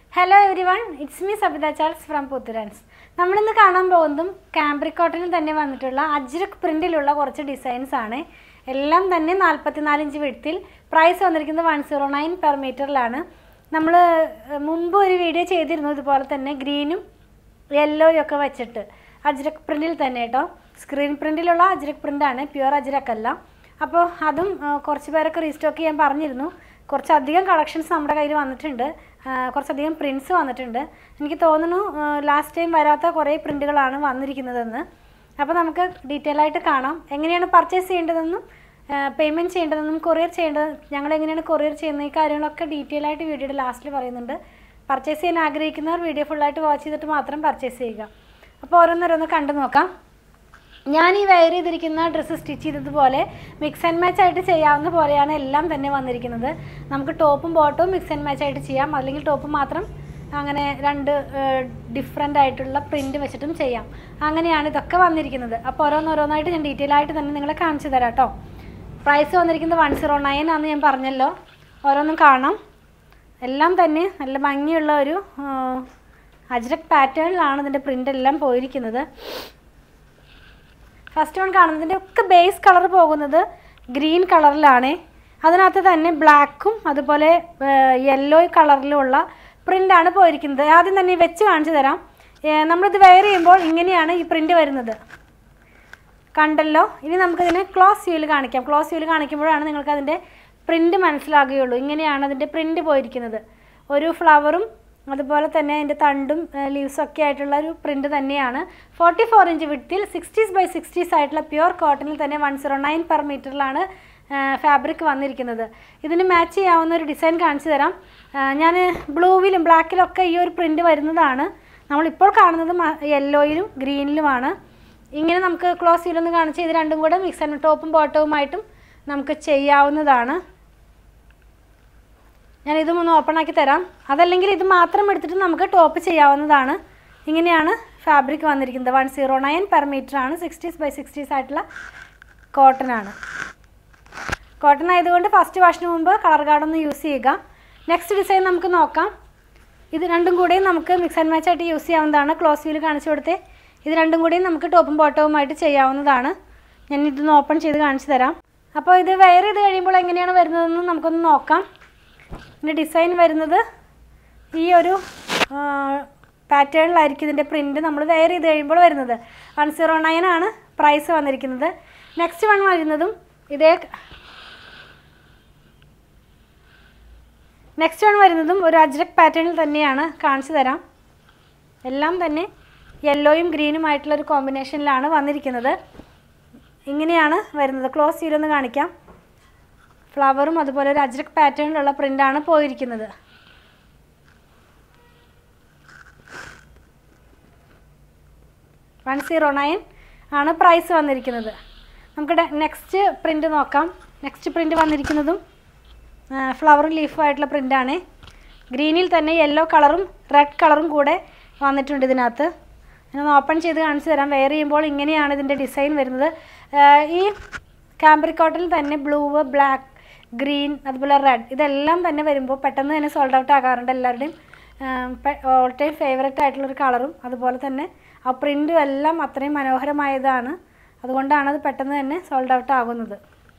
hello everyone it's me Sabitha Charles from Puthurans നമ്മളിന്ന് കാണാൻ പോകുന്നതും കാംബ്രിക് കോട്ടണിൽ തന്നെ വന്നിട്ടുള്ള അജ്രക് പ്രിൻറ്റിലുള്ള കുറച്ച് ഡിസൈൻസ് ആണ് എല്ലാം തന്നെ നാൽപ്പത്തിനാല് ഇഞ്ച് വിടുത്തിൽ പ്രൈസ് വന്നിരിക്കുന്നത് വൺ സീറോ നയൻ പെർ മീറ്ററിലാണ് നമ്മൾ മുമ്പ് ഒരു വീഡിയോ ചെയ്തിരുന്നു ഇതുപോലെ തന്നെ ഗ്രീനും യെല്ലോയും ഒക്കെ വെച്ചിട്ട് അജ്രക് പ്രിൻറ്റിൽ തന്നെ കേട്ടോ സ്ക്രീൻ പ്രിൻറ്റിലുള്ള അജ്രക് പ്രിൻ്റാണ് പ്യുവർ അജ്രക് അല്ല അപ്പോൾ അതും ആ, കുറച്ച് പേരൊക്കെ റീസ്റ്റോക്ക് ചെയ്യാൻ പറഞ്ഞിരുന്നു കുറച്ചധികം കളക്ഷൻസ് നമ്മുടെ കയ്യിൽ വന്നിട്ടുണ്ട് ആ, കുറച്ചധികം പ്രിൻറ്റ്സ് വന്നിട്ടുണ്ട് എനിക്ക് തോന്നുന്നു ലാസ്റ്റ് ടൈം വരാത്ത കുറേ പ്രിൻറ്റുകളാണ് വന്നിരിക്കുന്നതെന്ന് അപ്പോൾ നമുക്ക് ഡീറ്റെയിൽ ആയിട്ട് കാണാം എങ്ങനെയാണ് പർച്ചേസ് ചെയ്യേണ്ടതെന്നും പേയ്മെൻറ്റ് ചെയ്യേണ്ടതെന്നും കൊറിയർ ചെയ്യേണ്ടത് ഞങ്ങൾ എങ്ങനെയാണ് കൊറിയർ ചെയ്യുന്ന ഈ കാര്യങ്ങളൊക്കെ ഡീറ്റെയിൽ ആയിട്ട് വീഡിയോയുടെ ലാസ്റ്റിൽ പറയുന്നുണ്ട് പർച്ചേസ് ചെയ്യാൻ ആഗ്രഹിക്കുന്നവർ വീഡിയോ ഫുള്ളായിട്ട് വാച്ച് ചെയ്തിട്ട് മാത്രം പർച്ചേസ് ചെയ്യുക അപ്പോൾ ഓരോന്നോരോന്ന് കണ്ടു നോക്കാം ഞാൻ ഈ വെയർ ചെയ്തിരിക്കുന്ന ഡ്രസ്സ് സ്റ്റിച്ച് ചെയ്തതുപോലെ മിക്സ് ആൻഡ് മാച്ച് ആയിട്ട് ചെയ്യാവുന്ന പോലെയാണ് എല്ലാം തന്നെ വന്നിരിക്കുന്നത് നമുക്ക് ടോപ്പും ബോട്ടവും മിക്സ് ആൻഡ് മാച്ച് ആയിട്ട് ചെയ്യാം അല്ലെങ്കിൽ ടോപ്പ് മാത്രം അങ്ങനെ രണ്ട് ഡിഫറെൻ്റ് ആയിട്ടുള്ള പ്രിൻ്റ് വെച്ചിട്ടും ചെയ്യാം അങ്ങനെയാണ് ഇതൊക്കെ വന്നിരിക്കുന്നത് അപ്പോൾ ഓരോന്നോരോന്നായിട്ട് ഞാൻ ഡീറ്റെയിൽ ആയിട്ട് തന്നെ നിങ്ങളെ കാണിച്ചു തരാം കേട്ടോ പ്രൈസ് വന്നിരിക്കുന്നത് വൺ സീറോ നയൻ ആണെന്ന് ഞാൻ പറഞ്ഞല്ലോ ഓരോന്നും കാണാം എല്ലാം തന്നെ നല്ല ഭംഗിയുള്ള ഒരു അജ്രക് പാറ്റേണിലാണ് ഇതിൻ്റെ പ്രിൻ്റ് എല്ലാം പോയിരിക്കുന്നത് ഫസ്റ്റ് വൺ കാണുന്നതിൻ്റെ ഒക്കെ ബേസ് കളർ പോകുന്നത് ഗ്രീൻ കളറിലാണ് അതിനകത്ത് തന്നെ ബ്ലാക്കും അതുപോലെ യെല്ലോ കളറിലുമുള്ള പ്രിൻ്റാണ് പോയിരിക്കുന്നത് ആദ്യം തന്നെ വെച്ച് കാണിച്ചു തരാം ഏ, നമ്മളിത് വെയർ ചെയ്യുമ്പോൾ ഇങ്ങനെയാണ് ഈ പ്രിൻ്റ് വരുന്നത് കണ്ടല്ലോ ഇനി നമുക്കിതിനെ ക്ലോസ് വ്യൂവിൽ കാണിക്കാം ക്ലോസ് വ്യൂവിൽ കാണിക്കുമ്പോഴാണ് നിങ്ങൾക്ക് അതിൻ്റെ പ്രിൻ്റ് മനസ്സിലാകുകയുള്ളൂ ഇങ്ങനെയാണ് അതിൻ്റെ പ്രിൻ്റ് പോയിരിക്കുന്നത് ഒരു ഫ്ലവറും അതുപോലെ തന്നെ അതിൻ്റെ തണ്ടും ലീവ്സും ഒക്കെ ആയിട്ടുള്ള ഒരു പ്രിൻ്റ് തന്നെയാണ് ഫോർട്ടി ഫോർ ഇഞ്ച് വിട്ടിൽ സിക്സ്റ്റീസ് ബൈ സിക്സ്റ്റീസ് ആയിട്ടുള്ള പ്യുവർ കോട്ടണിൽ തന്നെ വൺ സീറോ നയൻ പെർ മീറ്ററിലാണ് ഫാബ്രിക് വന്നിരിക്കുന്നത് ഇതിന് മാച്ച് ചെയ്യാവുന്ന ഒരു ഡിസൈൻ കാണിച്ചു തരാം ഞാൻ ബ്ലൂവിലും ബ്ലാക്കിലൊക്കെ ഈ ഒരു പ്രിൻ്റ് വരുന്നതാണ് നമ്മളിപ്പോൾ കാണുന്നത് യെല്ലോയിലും ഗ്രീനിലുമാണ് ഇങ്ങനെ നമുക്ക് ക്ലോസ് ചെയ്തൊന്ന് കാണിച്ച് ഇത് രണ്ടും കൂടെ മിക്സ് ആൻഡ് ടോപ്പും ബോട്ടവുമായിട്ടും നമുക്ക് ചെയ്യാവുന്നതാണ് ഞാൻ ഇതും ഒന്ന് ഓപ്പൺ ആക്കി തരാം അതല്ലെങ്കിൽ ഇത് മാത്രം എടുത്തിട്ട് നമുക്ക് ടോപ്പ് ചെയ്യാവുന്നതാണ് ഇങ്ങനെയാണ് ഫാബ്രിക് വന്നിരിക്കുന്നത് one zero nine per metre ആണ് സിക്സ്റ്റീസ് ബൈ സിക്സ്റ്റീസ് ആയിട്ടുള്ള കോട്ടൺ ആണ് കോട്ടൺ ആയതുകൊണ്ട് ഫസ്റ്റ് വാഷിന് മുമ്പ് കളർ ഗാർഡൊന്ന് യൂസ് ചെയ്യുക നെക്സ്റ്റ് ഡിസൈൻ നമുക്ക് നോക്കാം ഇത് രണ്ടും കൂടെയും നമുക്ക് മിക്സ് ആൻഡ് മാച്ച് ആയിട്ട് യൂസ് ചെയ്യാവുന്നതാണ് ക്ലോസ് വീൽ കാണിച്ചു കൊടുത്തേ ഇത് രണ്ടും കൂടെയും നമുക്ക് ടോപ്പും ബോട്ടവുമായിട്ട് ചെയ്യാവുന്നതാണ് ഞാൻ ഇതൊന്ന് ഓപ്പൺ ചെയ്ത് കാണിച്ചു തരാം അപ്പോൾ ഇത് വെയർ ചെയ്ത് കഴിയുമ്പോൾ എങ്ങനെയാണ് വരുന്നതെന്ന് നമുക്കൊന്ന് നോക്കാം ഇതിൻ്റെ ഡിസൈൻ വരുന്നത് ഈ ഒരു പാറ്റേണിലായിരിക്കും ഇതിൻ്റെ പ്രിൻറ്റ് നമ്മൾ വെയർ ചെയ്ത് കഴിയുമ്പോൾ വരുന്നത് വൺ സീറോ നയൻ ആണ് പ്രൈസ് വന്നിരിക്കുന്നത് നെക്സ്റ്റ് വൺ വരുന്നതും ഇതേ നെക്സ്റ്റ് വൺ വരുന്നതും ഒരു അജ്രക് പാറ്റേണിൽ തന്നെയാണ് കാണിച്ചു തരാം എല്ലാം തന്നെ യെല്ലോയും ഗ്രീനും ആയിട്ടുള്ള ഒരു കോമ്പിനേഷനിലാണ് വന്നിരിക്കുന്നത് ഇങ്ങനെയാണ് വരുന്നത് ക്ലോസ് ചെയ്തൊന്ന് കാണിക്കാം ഫ്ലവറും അതുപോലെ ഒരു അജ്രക് പാറ്റേണിലുള്ള പ്രിൻ്റാണ് പോയിരിക്കുന്നത് വൺ സീറോ നയൻ ആണ് പ്രൈസ് വന്നിരിക്കുന്നത് നമുക്ക് നെക്സ്റ്റ് പ്രിൻ്റ് നോക്കാം നെക്സ്റ്റ് പ്രിൻ്റ് വന്നിരിക്കുന്നതും ഫ്ലവറും ലീഫും ആയിട്ടുള്ള പ്രിൻ്റാണ് ഗ്രീനിൽ തന്നെ യെല്ലോ കളറും റെഡ് കളറും കൂടെ വന്നിട്ടുണ്ട് ഇതിനകത്ത് ഞാൻ ഓപ്പൺ ചെയ്ത് കാണിച്ചു തരാം വെയർ ചെയ്യുമ്പോൾ ഇങ്ങനെയാണ് ഇതിൻ്റെ ഡിസൈൻ വരുന്നത് ആഹ് ഈ കാംബ്രിക്കോട്ടിൽ തന്നെ ബ്ലൂ ബ്ലാക്ക് ഗ്രീൻ അതുപോലെ റെഡ് ഇതെല്ലാം തന്നെ വരുമ്പോൾ പെട്ടെന്ന് തന്നെ സോൾഡ് ഔട്ട് ആകാറുണ്ട് എല്ലാവരുടെയും ഓൾ ടൈം ഫേവററ്റ് ആയിട്ടുള്ളൊരു കളറും അതുപോലെ തന്നെ ആ പ്രിൻറ്റും എല്ലാം അത്രയും മനോഹരമായതാണ് അതുകൊണ്ടാണ് അത് പെട്ടെന്ന് തന്നെ സോൾഡ് ഔട്ട് ആകുന്നത്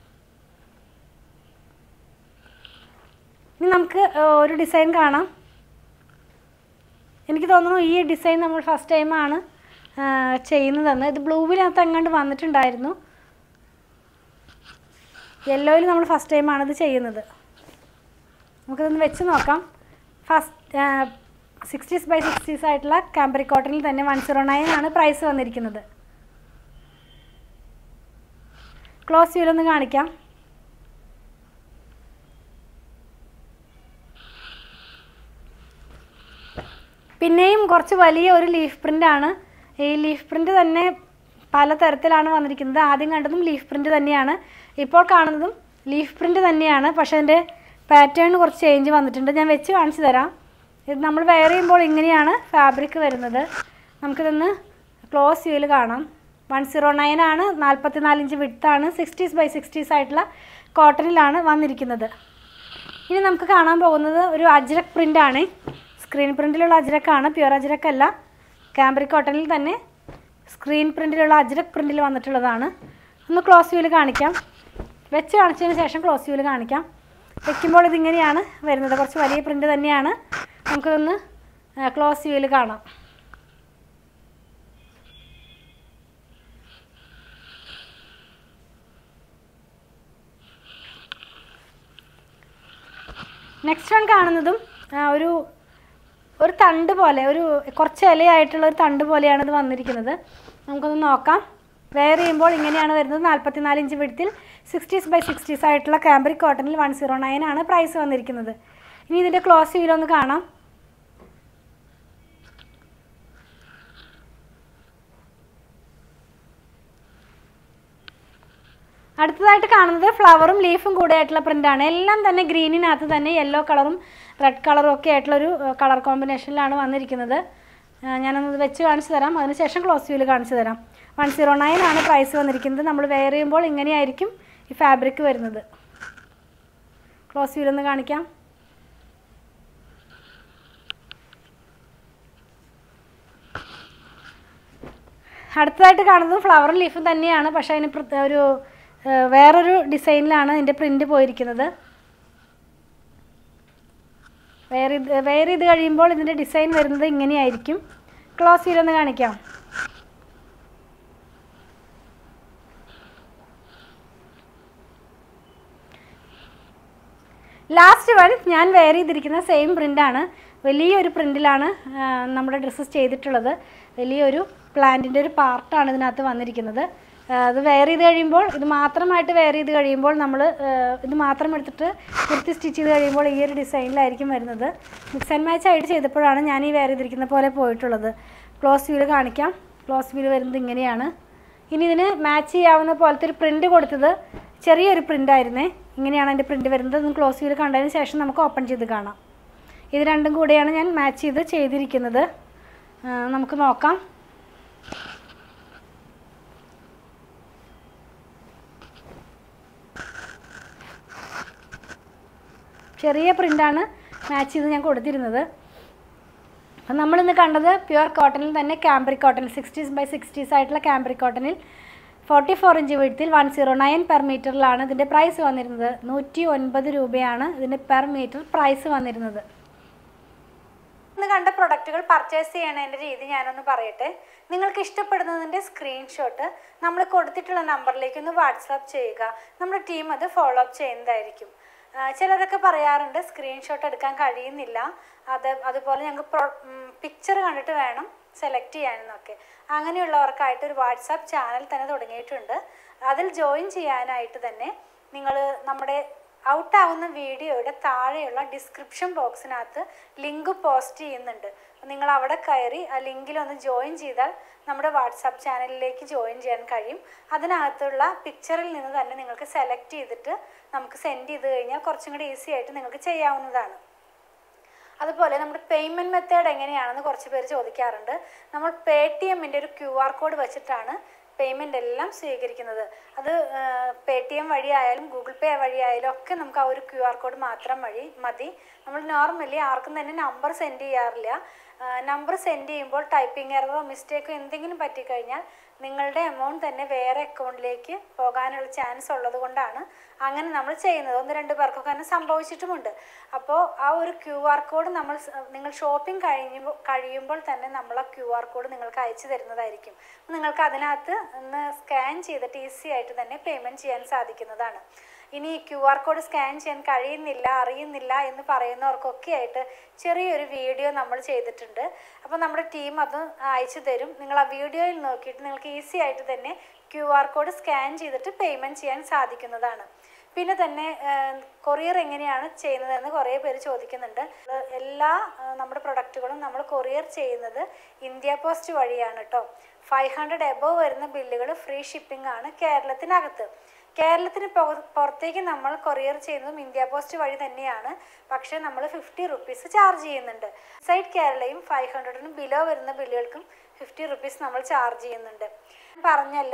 ഇനി നമുക്ക് ഏഹ്, ഒരു ഡിസൈൻ കാണാം എനിക്ക് തോന്നുന്നു ഈ ഡിസൈൻ നമ്മൾ ഫസ്റ്റ് ടൈമാണ് ചെയ്യുന്നതെന്ന് ഇത് ബ്ലൂവിനകത്ത് എങ്ങാണ്ട് വന്നിട്ടുണ്ടായിരുന്നു യെല്ലോയിൽ നമ്മൾ ഫസ്റ്റ് ടൈമാണ് ഇത് ചെയ്യുന്നത് നമുക്കിതൊന്ന് വെച്ച് നോക്കാം ഫസ്റ്റ് സിക്സ്റ്റീസ് ബൈ സിക്സ്റ്റീസ് ആയിട്ടുള്ള കാമ്പറി കോട്ടണിൽ തന്നെ വൺ സീറോ നയൻ ആണ് പ്രൈസ് വന്നിരിക്കുന്നത് ക്ലോസ് വ്യൂലൊന്ന് കാണിക്കാം പിന്നെയും കുറച്ച് വലിയ ഒരു ലീഫ് പ്രിൻ്റാണ് ഈ ലീഫ് പ്രിൻ്റ് തന്നെ പല തരത്തിലാണ് വന്നിരിക്കുന്നത് ആദ്യം കണ്ടതും ലീഫ് പ്രിൻ്റ് തന്നെയാണ് ഇപ്പോൾ കാണുന്നതും ലീഫ് പ്രിൻ്റ് തന്നെയാണ് പക്ഷേ അതിൻ്റെ പാറ്റേൺ കുറച്ച് ചേഞ്ച് വന്നിട്ടുണ്ട് ഞാൻ വെച്ച് കാണിച്ചു തരാം ഇത് നമ്മൾ വെയർ ചെയ്യുമ്പോൾ ഇങ്ങനെയാണ് ഫാബ്രിക് വരുന്നത് നമുക്കിതൊന്ന് ക്ലോസ് വ്യൂവിൽ കാണാം വൺ സീറോ നയൻ ആണ് നാൽപ്പത്തി നാല് ഇഞ്ച് വിട്താണ് സിക്സ്റ്റീസ് ബൈ സിക്സ്റ്റീസ് ആയിട്ടുള്ള കോട്ടണിലാണ് വന്നിരിക്കുന്നത് ഇനി നമുക്ക് കാണാൻ പോകുന്നത് ഒരു അജ്രക് പ്രിൻ്റാണ് സ്ക്രീൻ പ്രിൻറ്റിലുള്ള അജ്രക്കാണ് പ്യുവർ അജ്രക്കല്ല ക്യാമ്പ്രിക് കോട്ടണിൽ തന്നെ സ്ക്രീൻ പ്രിൻറ്റിലുള്ള അജ്രക് പ്രിൻറ്റിൽ വന്നിട്ടുള്ളതാണ് ഒന്ന് ക്ലോസ് വ്യൂവിൽ കാണിക്കാം വെച്ച് കാണിച്ചതിന് ശേഷം ക്ലോസ് വ്യൂവിൽ കാണിക്കാം വെക്കുമ്പോൾ ഇതിങ്ങനെയാണ് വരുന്നത് കുറച്ച് വലിയ പ്രിൻ്റ് തന്നെയാണ് നമുക്കിതൊന്ന് ക്ലോസ് വ്യൂവിൽ കാണാം നെക്സ്റ്റ് വൺ കാണുന്നതും ആ, ഒരു ഒരു തണ്ട് പോലെ ഒരു കുറച്ച് ഇലയായിട്ടുള്ള ഒരു തണ്ട് പോലെയാണ് ഇത് വന്നിരിക്കുന്നത് നമുക്കൊന്ന് നോക്കാം വെയർ ചെയ്യുമ്പോൾ ഇങ്ങനെയാണ് വരുന്നത് നാൽപ്പത്തിനാല് ഇഞ്ച് വിടത്തിൽ സിക്സ്റ്റീസ് ബൈ സിക്സ്റ്റീസ് ആയിട്ടുള്ള കാമ്പ്രിക് കോട്ടണിൽ വൺ സീറോ നയൻ ആണ് പ്രൈസ് വന്നിരിക്കുന്നത് ഇനി ഇതിൻ്റെ ക്ലോസ് വ്യൂലൊന്ന് കാണാം അടുത്തതായിട്ട് കാണുന്നത് ഫ്ലവറും ലീഫും കൂടെ ആയിട്ടുള്ള പ്രിൻ്റാണ് എല്ലാം തന്നെ ഗ്രീനിനകത്ത് തന്നെ യെല്ലോ കളറും റെഡ് കളറും ഒക്കെ ആയിട്ടുള്ളൊരു കളർ കോമ്പിനേഷനിലാണ് വന്നിരിക്കുന്നത് ആ, ഞാനൊന്നത് വെച്ച് കാണിച്ചു തരാം അതിനുശേഷം ക്ലോസ് വ്യൂവിൽ കാണിച്ചു തരാം വൺ സീറോ നയൻ ആണ് പ്രൈസ് വന്നിരിക്കുന്നത് നമ്മൾ വെയർ ചെയ്യുമ്പോൾ ഇങ്ങനെയായിരിക്കും ഈ ഫാബ്രിക് വരുന്നത് ക്ലോസ് വ്യൂവിലൊന്ന് കാണിക്കാം അടുത്തതായിട്ട് കാണുന്നത് ഫ്ലവറും ലീഫും തന്നെയാണ് പക്ഷേ അതിന് പ്രത്യേക ഒരു ആ, വേറൊരു ഡിസൈനിലാണ് ഇതിൻ്റെ പ്രിൻ്റ് പോയിരിക്കുന്നത് വെയർ ചെയ്ത് വെയർ ചെയ്ത് കഴിയുമ്പോൾ ഇതിൻ്റെ ഡിസൈൻ വരുന്നത് ഇങ്ങനെയായിരിക്കും ക്ലോസ് ചെയ്തൊന്ന് കാണിക്കാം ലാസ്റ്റ് വൺ ഞാൻ വെയർ ചെയ്തിരിക്കുന്ന സെയിം പ്രിൻ്റാണ് വലിയൊരു പ്രിൻ്റിലാണ് നമ്മുടെ ഡ്രസ്സസ് ചെയ്തിട്ടുള്ളത് വലിയൊരു പ്ലാന്റിൻ്റെ ഒരു പാർട്ടാണ് ഇതിനകത്ത് വന്നിരിക്കുന്നത് ആ, അത് വെയർ ചെയ്ത് കഴിയുമ്പോൾ ഇത് മാത്രമായിട്ട് വെയർ ചെയ്ത് കഴിയുമ്പോൾ നമ്മൾ ഇത് മാത്രം എടുത്തിട്ട് കുർത്തി സ്റ്റിച്ച് ചെയ്ത് കഴിയുമ്പോൾ ഈ ഒരു ഡിസൈനിലായിരിക്കും വരുന്നത് മിക്സ് ആൻഡ് മാച്ച് ആയിട്ട് ചെയ്തപ്പോഴാണ് ഞാൻ ഈ വെയർ ചെയ്തിരിക്കുന്ന പോലെ പോയിട്ടുള്ളത് ക്ലോസ് വ്യൂല് കാണിക്കാം ക്ലോസ് വ്യൂല് വരുന്നത് ഇങ്ങനെയാണ് ഇനി ഇതിന് മാച്ച് ചെയ്യാവുന്ന പോലത്തെ ഒരു പ്രിൻ്റ് കൊടുത്തത് ചെറിയൊരു പ്രിൻ്റ് ആയിരുന്നേ ഇങ്ങനെയാണ് അതിൻ്റെ പ്രിൻ്റ് വരുന്നത് ഒന്ന് ക്ലോസ് ചെയ്ത് കണ്ടതിന് ശേഷം നമുക്ക് ഓപ്പൺ ചെയ്ത് കാണാം ഇത് രണ്ടും കൂടെയാണ് ഞാൻ മാച്ച് ചെയ്ത് ചെയ്തിരിക്കുന്നത് ആ, നമുക്ക് നോക്കാം ചെറിയ പ്രിൻ്റാണ് മാച്ച് ചെയ്ത് ഞാൻ കൊടുത്തിരുന്നത് അപ്പം നമ്മളിന്ന് കണ്ടത് പ്യുവർ കോട്ടണിൽ തന്നെ cambric cotton sixties by sixties ആയിട്ടുള്ള ക്യാമ്പ്രിക് കോട്ടണിൽ ഫോർട്ടി ഫോർ ഇഞ്ച് വീഴ്ത്തിൽ വൺ സീറോ നയൻ പെർ മീറ്ററിലാണ് ഇതിൻ്റെ പ്രൈസ് വന്നിരുന്നത് നൂറ്റി ഒൻപത് രൂപയാണ് ഇതിൻ്റെ പെർ മീറ്റർ പ്രൈസ് വന്നിരുന്നത് ഇന്ന് കണ്ട പ്രൊഡക്റ്റുകൾ പർച്ചേസ് ചെയ്യണതിൻ്റെ രീതി ഞാനൊന്ന് പറയട്ടെ നിങ്ങൾക്ക് ഇഷ്ടപ്പെടുന്നതിൻ്റെ സ്ക്രീൻഷോട്ട് നമ്മൾ കൊടുത്തിട്ടുള്ള നമ്പറിലേക്ക് ഒന്ന് വാട്സാപ്പ് ചെയ്യുക നമ്മുടെ ടീം അത് ഫോളോ അപ്പ് ചെയ്യുന്നതായിരിക്കും ആ, ചിലരൊക്കെ പറയാറുണ്ട് സ്ക്രീൻഷോട്ട് എടുക്കാൻ കഴിയുന്നില്ല അത് അതുപോലെ ഞങ്ങൾക്ക് പ്രൊ പിക്ചർ കണ്ടിട്ട് വേണം സെലക്ട് ചെയ്യാനെന്നൊക്കെ അങ്ങനെയുള്ളവർക്കായിട്ട് ഒരു വാട്സാപ്പ് ചാനൽ തന്നെ തുടങ്ങിയിട്ടുണ്ട് അതിൽ ജോയിൻ ചെയ്യാനായിട്ട് തന്നെ നിങ്ങൾ നമ്മുടെ ഔട്ടാവുന്ന വീഡിയോയുടെ താഴെയുള്ള ഡിസ്ക്രിപ്ഷൻ ബോക്സിനകത്ത് ലിങ്ക് പോസ്റ്റ് ചെയ്യുന്നുണ്ട് അപ്പോൾ നിങ്ങൾ അവിടെ കയറി ആ ലിങ്കിൽ ഒന്ന് ജോയിൻ ചെയ്താൽ നമ്മുടെ വാട്സാപ്പ് ചാനലിലേക്ക് ജോയിൻ ചെയ്യാൻ കഴിയും അതിനകത്തുള്ള പിക്ചറിൽ നിന്ന് തന്നെ നിങ്ങൾക്ക് സെലക്ട് ചെയ്തിട്ട് നമുക്ക് സെൻഡ് ചെയ്ത് കഴിഞ്ഞാൽ കുറച്ചും കൂടി ഈസി ആയിട്ട് നിങ്ങൾക്ക് ചെയ്യാവുന്നതാണ് അതുപോലെ നമ്മുടെ പേയ്മെൻറ്റ് മെത്തേഡ് എങ്ങനെയാണെന്ന് കുറച്ച് പേര് ചോദിക്കാറുണ്ട് നമ്മൾ പേ ടി എമ്മിൻ്റെ ഒരു ക്യു ആർ കോഡ് വെച്ചിട്ടാണ് പേയ്മെൻ്റ് എല്ലാം സ്വീകരിക്കുന്നത് അത് പേ ടി എം വഴിയായാലും ഗൂഗിൾ പേ വഴിയായാലും ഒക്കെ നമുക്ക് ആ ഒരു ക്യു ആർ കോഡ് മാത്രം വഴി മതി നമ്മൾ നോർമലി ആർക്കും തന്നെ നമ്പർ സെൻഡ് ചെയ്യാറില്ല നമ്പർ സെൻഡ് ചെയ്യുമ്പോൾ ടൈപ്പിംഗ് എററോ മിസ്റ്റേക്കോ എന്തെങ്കിലും പറ്റിക്കഴിഞ്ഞാൽ നിങ്ങളുടെ എമൗണ്ട് തന്നെ വേറെ അക്കൗണ്ടിലേക്ക് പോകാനുള്ള ചാൻസ് ഉള്ളത് കൊണ്ടാണ് അങ്ങനെ നമ്മൾ ചെയ്യുന്നത് ഒന്ന് രണ്ട് പേർക്കൊക്കെ അങ്ങനെ സംഭവിച്ചിട്ടുമുണ്ട് അപ്പോൾ ആ ഒരു ക്യു ആർ കോഡ് നമ്മൾ സ- നിങ്ങൾ ഷോപ്പിംഗ് കഴിയുമ്പോൾ കഴിയുമ്പോൾ തന്നെ നമ്മൾ ആ ക്യു ആർ കോഡ് നിങ്ങൾക്ക് അയച്ചു തരുന്നതായിരിക്കും അപ്പോൾ നിങ്ങൾക്ക് അതിനകത്ത് ഒന്ന് സ്കാൻ ചെയ്തിട്ട് ഈസി ആയിട്ട് തന്നെ പേയ്മെൻറ്റ് ചെയ്യാൻ സാധിക്കുന്നതാണ് ഇനി ക്യു ആർ കോഡ് സ്കാൻ ചെയ്യാൻ കഴിയുന്നില്ല അറിയുന്നില്ല എന്ന് പറയുന്നവർക്കൊക്കെ ആയിട്ട് ചെറിയൊരു വീഡിയോ നമ്മൾ ചെയ്തിട്ടുണ്ട് അപ്പോൾ നമ്മുടെ ടീം അത് അയച്ചു തരും നിങ്ങൾ ആ വീഡിയോയിൽ നോക്കിയിട്ട് നിങ്ങൾക്ക് ഈസി ആയിട്ട് തന്നെ ക്യു ആർ കോഡ് സ്കാൻ ചെയ്തിട്ട് പേയ്മെൻറ്റ് ചെയ്യാൻ സാധിക്കുന്നതാണ് പിന്നെ തന്നെ കൊറിയർ എങ്ങനെയാണ് ചെയ്യുന്നതെന്ന് കുറേ പേര് ചോദിക്കുന്നുണ്ട് ഏഹ് എല്ലാ ഏഹ് നമ്മുടെ പ്രൊഡക്റ്റുകളും നമ്മൾ കൊറിയർ ചെയ്യുന്നത് ഇന്ത്യ പോസ്റ്റ് വഴിയാണ് കേട്ടോ ഫൈവ് ഹൺഡ്രഡ് എബവ് വരുന്ന ബില്ലുകൾ ഫ്രീ ഷിപ്പിംഗ് ആണ് കേരളത്തിനകത്ത് കേരളത്തിന് പുറ- പുറത്തേക്ക് നമ്മൾ കൊറിയർ ചെയ്യുന്നതും ഇന്ത്യ പോസ്റ്റ് വഴി തന്നെയാണ് പക്ഷേ നമ്മൾ ഫിഫ്റ്റി റുപ്പീസ് ചാർജ് ചെയ്യുന്നുണ്ട് സൈഡ് കേരളയും ഫൈവ് ഹൺഡ്രഡിനും ബിലോ വരുന്ന ബില്ലുകൾക്കും ഫിഫ്റ്റി റുപ്പീസ് നമ്മൾ ചാർജ് ചെയ്യുന്നുണ്ട് പറഞ്ഞല്ലോ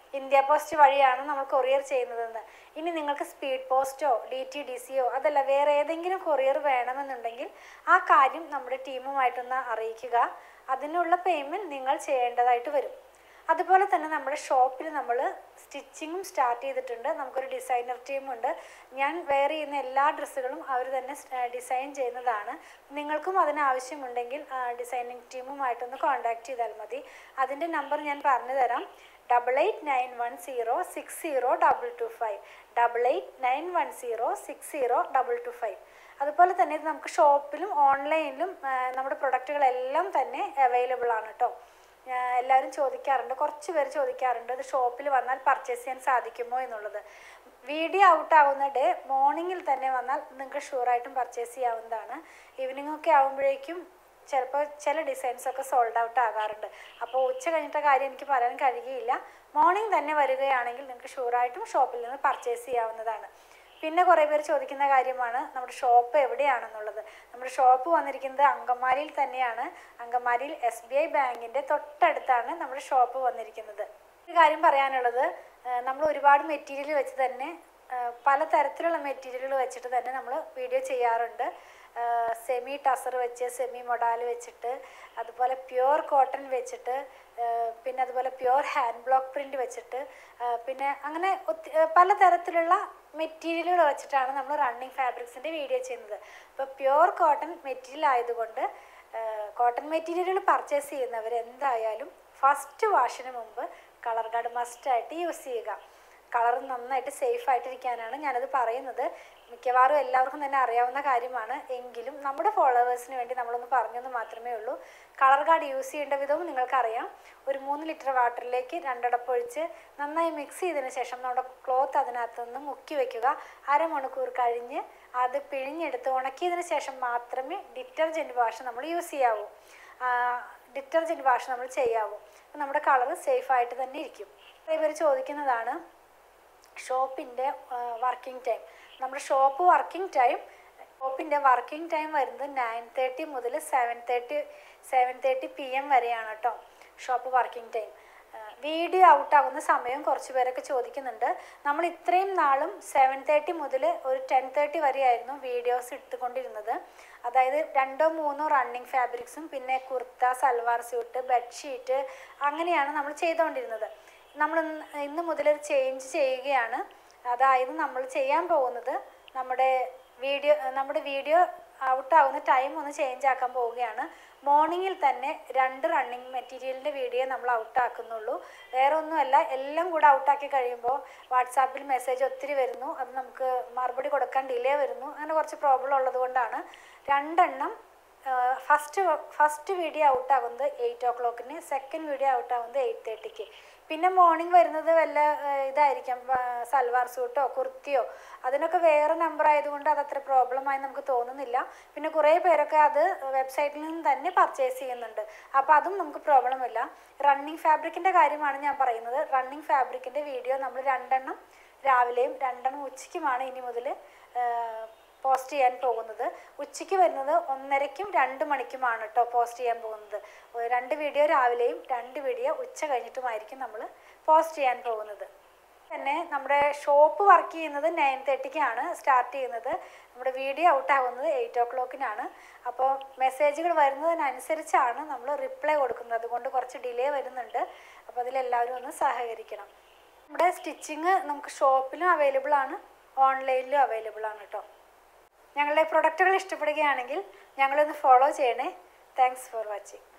ഇന്ത്യ പോസ്റ്റ് വഴിയാണ് നമ്മൾ കൊറിയർ ചെയ്യുന്നതെന്ന് ഇനി നിങ്ങൾക്ക് സ്പീഡ് പോസ്റ്റോ ഡി ടി ഡി സിയോ അതല്ല വേറെ ഏതെങ്കിലും കൊറിയർ വേണമെന്നുണ്ടെങ്കിൽ ആ കാര്യം നമ്മുടെ ടീമുമായിട്ടൊന്ന് അറിയിക്കുക അതിനുള്ള പേയ്മെൻറ്റ് നിങ്ങൾ ചെയ്യേണ്ടതായിട്ട് വരും അതുപോലെ തന്നെ നമ്മുടെ ഷോപ്പിൽ നമ്മൾ സ്റ്റിച്ചിങ്ങും സ്റ്റാർട്ട് ചെയ്തിട്ടുണ്ട് നമുക്കൊരു ഡിസൈനർ ടീമുണ്ട് ഞാൻ വെയർ ചെയ്യുന്ന എല്ലാ ഡ്രസ്സുകളും അവർ തന്നെ ഡിസൈൻ ചെയ്യുന്നതാണ് നിങ്ങൾക്കും അതിന് ആവശ്യമുണ്ടെങ്കിൽ ഡിസൈനിങ് ടീമുമായിട്ടൊന്ന് കോൺടാക്ട് ചെയ്താൽ മതി അതിൻ്റെ നമ്പർ ഞാൻ പറഞ്ഞു തരാം double eight nine one zero six zero double two five double eight nine one zero six zero double two five അതുപോലെ തന്നെ ഇത് നമുക്ക് ഷോപ്പിലും ഓൺലൈനിലും ആ, നമ്മുടെ പ്രൊഡക്റ്റുകളെല്ലാം തന്നെ അവൈലബിൾ ആണ് കേട്ടോ ഞാൻ- എല്ലാവരും ചോദിക്കാറുണ്ട് കുറച്ച് പേര് ചോദിക്കാറുണ്ട് ഇത് ഷോപ്പിൽ വന്നാൽ പർച്ചേസ് ചെയ്യാൻ സാധിക്കുമോ എന്നുള്ളത് വീഡിയോ ഔട്ട് ആവുന്ന ഡേ മോർണിംഗിൽ തന്നെ വന്നാൽ നിങ്ങൾക്ക് ഷുവറായിട്ടും പർച്ചേസ് ചെയ്യാവുന്നതാണ് ഈവനിങ് ഒക്കെ ആകുമ്പോഴേക്കും ചിലപ്പോൾ ചില ഡിസൈൻസ് ഒക്കെ സോൾഡ് ഔട്ട് ആകാറുണ്ട് അപ്പോൾ ഉച്ച കഴിഞ്ഞിട്ട കാര്യം എനിക്ക് പറയാൻ കഴിയുകയില്ല മോർണിംഗ് തന്നെ വരികയാണെങ്കിൽ നിങ്ങൾക്ക് ഷുവറായിട്ടും ഷോപ്പിൽ നിന്ന് പർച്ചേസ് ചെയ്യാവുന്നതാണ് പിന്നെ കുറേ പേര് ചോദിക്കുന്ന കാര്യമാണ് നമ്മുടെ ഷോപ്പ് എവിടെയാണെന്നുള്ളത് നമ്മുടെ ഷോപ്പ് വന്നിരിക്കുന്നത് അങ്കമാലിയിൽ തന്നെയാണ് അങ്കമാലിയിൽ എസ് ബി ഐ ബാങ്കിൻ്റെ തൊട്ടടുത്താണ് നമ്മുടെ ഷോപ്പ് വന്നിരിക്കുന്നത് ഒരു കാര്യം പറയാനുള്ളത് ആ, നമ്മൾ ഒരുപാട് മെറ്റീരിയൽ വെച്ച് തന്നെ ആ, പല തരത്തിലുള്ള മെറ്റീരിയലുകൾ വെച്ചിട്ട് തന്നെ നമ്മൾ വീഡിയോ ചെയ്യാറുണ്ട് സെമി ടസർ വെച്ച് സെമി മൊഡാൽ വെച്ചിട്ട് അതുപോലെ പ്യുവർ കോട്ടൺ വെച്ചിട്ട് ആ, പിന്നെ അതുപോലെ പ്യുവർ ഹാൻഡ് ബ്ലോക്ക് പ്രിൻ്റ് വെച്ചിട്ട് ആ, പിന്നെ അങ്ങനെ ഒത്തി ആ, പലതരത്തിലുള്ള മെറ്റീരിയലുകൾ വെച്ചിട്ടാണ് നമ്മൾ റണ്ണിങ് ഫാബ്രിക്സിൻ്റെ വീഡിയോ ചെയ്യുന്നത് അപ്പോൾ പ്യുവർ കോട്ടൺ മെറ്റീരിയൽ ആയതുകൊണ്ട് കോട്ടൺ മെറ്റീരിയലുകൾ പർച്ചേസ് ചെയ്യുന്നവർ എന്തായാലും ഫസ്റ്റ് വാഷിന് മുമ്പ് കളർ ഗാർഡ് മസ്റ്റായിട്ട് യൂസ് ചെയ്യുക കളർ നന്നായിട്ട് സേഫ് ആയിട്ടിരിക്കാനാണ് ഞാനത് പറയുന്നത് മിക്കവാറും എല്ലാവർക്കും തന്നെ അറിയാവുന്ന കാര്യമാണ് എങ്കിലും നമ്മുടെ ഫോളോവേഴ്സിന് വേണ്ടി നമ്മളൊന്ന് പറഞ്ഞെന്ന് മാത്രമേ ഉള്ളൂ കളർ ഗാർഡ് യൂസ് ചെയ്യേണ്ട വിധവും നിങ്ങൾക്കറിയാം ഒരു മൂന്ന് ലിറ്റർ വാട്ടറിലേക്ക് രണ്ടടപ്പൊഴിച്ച് നന്നായി മിക്സ് ചെയ്തതിന് ശേഷം നമ്മുടെ ക്ലോത്ത് അതിനകത്ത് നിന്ന് മുക്കി വെക്കുക അരമണിക്കൂർ കഴിഞ്ഞ് അത് പിഴിഞ്ഞെടുത്ത് ഉണക്കിയതിന് ശേഷം മാത്രമേ ഡിറ്റർജൻറ്റ് വാഷ് നമ്മൾ യൂസ് ചെയ്യാവൂ ഡിറ്റർജൻറ്റ് വാഷ് നമ്മൾ ചെയ്യാവൂ അപ്പോൾ നമ്മുടെ കളർ സേഫായിട്ട് തന്നെ ഇരിക്കും കുറേ പേര് ചോദിക്കുന്നതാണ് ഷോപ്പിൻ്റെ വർക്കിംഗ് ടൈം നമ്മുടെ ഷോപ്പ് വർക്കിംഗ് ടൈം ഷോപ്പിൻ്റെ വർക്കിംഗ് ടൈം വരുന്നത് നയൻ തേർട്ടി മുതൽ seven thirty seven thirty P M വരെയാണ് കേട്ടോ shop working time video out ആകുന്ന സമയം കുറച്ച് പേരൊക്കെ ചോദിക്കുന്നുണ്ട് നമ്മൾ ഇത്രയും നാളും സെവൻ തേർട്ടി മുതൽ ഒരു ടെൻ തേർട്ടി വരെയായിരുന്നു വീഡിയോസ് എടുത്തുകൊണ്ടിരുന്നത് അതായത് രണ്ടോ മൂന്നോ റണ്ണിങ് ഫാബ്രിക്സും പിന്നെ കുർത്ത സൽവാർ സ്യൂട്ട് ബെഡ്ഷീറ്റ് അങ്ങനെയാണ് നമ്മൾ ചെയ്തുകൊണ്ടിരുന്നത് നമ്മൾ ഇന്ന് ഇന്ന് മുതൽ ഒരു ചേഞ്ച് ചെയ്യുകയാണ് അതായത് നമ്മൾ ചെയ്യാൻ പോകുന്നത് നമ്മുടെ വീഡിയോ നമ്മുടെ വീഡിയോ ഔട്ട് ആവുന്ന ടൈം ഒന്ന് ചേഞ്ച് ആക്കാൻ പോവുകയാണ് മോർണിംഗിൽ തന്നെ രണ്ട് റണ്ണിങ് മെറ്റീരിയലിൻ്റെ വീഡിയോ നമ്മൾ ഔട്ട് ആക്കുന്നുള്ളൂ വേറെ ഒന്നുമല്ല എല്ലാം കൂടെ ഔട്ടാക്കി കഴിയുമ്പോൾ വാട്സാപ്പിൽ മെസ്സേജ് ഒത്തിരി വരുന്നു അത് നമുക്ക് മറുപടി കൊടുക്കാൻ ഡിലേ വരുന്നു അങ്ങനെ കുറച്ച് പ്രോബ്ലം ഉള്ളത് കൊണ്ടാണ് രണ്ടെണ്ണം ഫസ്റ്റ് ഫസ്റ്റ് വീഡിയോ ഔട്ട് ആകുന്നത് എയ്റ്റ് ഓ ക്ലോക്കിന് സെക്കൻഡ് വീഡിയോ ഔട്ട് ആകുന്നത് എയ്റ്റ് തേർട്ടിക്ക് പിന്നെ മോർണിംഗ് വരുന്നത് വല്ല ആ, ഇതായിരിക്കാം ആ, സൽവാർ സൂട്ടോ കുർത്തിയോ അതിനൊക്കെ വേറെ നമ്പർ ആയതുകൊണ്ട് അത് അത്ര പ്രോബ്ലമായി നമുക്ക് തോന്നുന്നില്ല പിന്നെ കുറേ പേരൊക്കെ അത് വെബ്സൈറ്റിൽ നിന്ന് തന്നെ പർച്ചേസ് ചെയ്യുന്നുണ്ട് അപ്പോൾ അതും നമുക്ക് പ്രോബ്ലം ഇല്ല റണ്ണിങ് ഫാബ്രിക്കിൻ്റെ കാര്യമാണ് ഞാൻ പറയുന്നത് റണ്ണിങ് ഫാബ്രിക്കിൻ്റെ വീഡിയോ നമ്മൾ രണ്ടെണ്ണം രാവിലെയും രണ്ടെണ്ണം ഉച്ചയ്ക്കുമാണ് ഇനി മുതൽ പോസ്റ്റ് ചെയ്യാൻ പോകുന്നത് ഉച്ചയ്ക്ക് വരുന്നത് ഒന്നരയ്ക്കും രണ്ട് മണിക്കുമാണ് കേട്ടോ പോസ്റ്റ് ചെയ്യാൻ പോകുന്നത് ഒരു രണ്ട് വീഡിയോ രാവിലെയും രണ്ട് വീഡിയോ ഉച്ച കഴിഞ്ഞിട്ടുമായിരിക്കും നമ്മൾ പോസ്റ്റ് ചെയ്യാൻ പോകുന്നത് തന്നെ നമ്മുടെ ഷോപ്പ് വർക്ക് ചെയ്യുന്നത് നയൻ തേർട്ടിക്കാണ് സ്റ്റാർട്ട് ചെയ്യുന്നത് നമ്മുടെ വീഡിയോ ഔട്ട് ആകുന്നത് എയ്റ്റ് ഓ ക്ലോക്കിനാണ് അപ്പോൾ മെസ്സേജുകൾ വരുന്നതിനനുസരിച്ചാണ് നമ്മൾ റിപ്ലൈ കൊടുക്കുന്നത് അതുകൊണ്ട് കുറച്ച് ഡിലേ വരുന്നുണ്ട് അപ്പോൾ അതിലെല്ലാവരും ഒന്ന് സഹകരിക്കണം നമ്മുടെ സ്റ്റിച്ചിങ് നമുക്ക് ഷോപ്പിലും അവൈലബിൾ ആണ് ഓൺലൈനിലും അവൈലബിൾ ആണ് കേട്ടോ ഞങ്ങളുടെ പ്രൊഡക്റ്റുകൾ ഇഷ്ടപ്പെടുകയാണെങ്കിൽ ഞങ്ങളൊന്ന് ഫോളോ ചെയ്യണേ താങ്ക്സ് ഫോർ വാച്ചിങ്